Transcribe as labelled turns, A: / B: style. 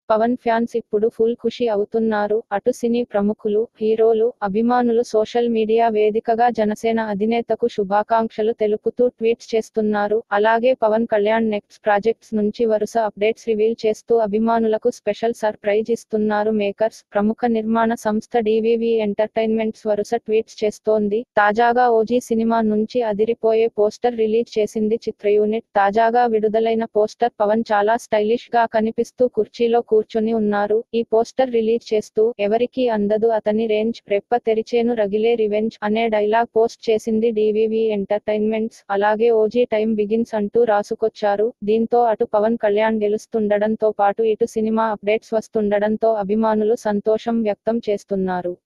A: Pawan fans ఇప్పుడు full ఖుషి అవుతున్నారు అటు సినీ ప్రముఖులు హీరోలు అభిమానులు సోషల్ మీడియా వేదికగా జనసేన అధినేతకు శుభాకాంక్షలు తెలుపుతూ ట్వీట్స్ చేస్తున్నారు అలాగే పవన్ కళ్యాణ్ నెక్స్ట్ ప్రాజెక్ట్స్ నుంచి వరుస అప్డేట్స్ రివీల్ చేస్తూ అభిమానులకు స్పెషల్ సర్ప్రైజ్ ఇస్తున్నారు మేకర్స్ ప్రముఖ నిర్మాణ సంస్థ డివివి ఎంటర్టైన్మెంట్స్ వరుస ట్వీట్స్ చేస్తోంది తాజాగా ఓజీ సినిమా నుంచి అదిరిపోయే పోస్టర్ రిలీజ్ చేసింది చిత్ర యూనిట్ తాజాగా విడుదలైన పోస్టర్ పవన్ చాలా స్టైలిష్ గా కనిపిస్తూ కుర్చీలో కూర్చొని ఉన్నారు ఈ పోస్టర్ రిలీజ్ చేస్తూ ఎవరికీ అందదు అతని రేంజ్ రెప్ప తెరిచేను రగిలే రివెంజ్ అనే డైలాగ్ పోస్ట్ చేసింది డివివి ఎంటర్టైన్మెంట్స్ అలాగే ఓజీ టైం బిగిన్స్ అంటూ రాసుకొచ్చారు దీంతో అటు పవన్ కళ్యాణ్ గెలుస్తుండడంతో పాటు ఇటు సినిమా అప్డేట్స్ వస్తుండడంతో అభిమానులు సంతోషం వ్యక్తం చేస్తున్నారు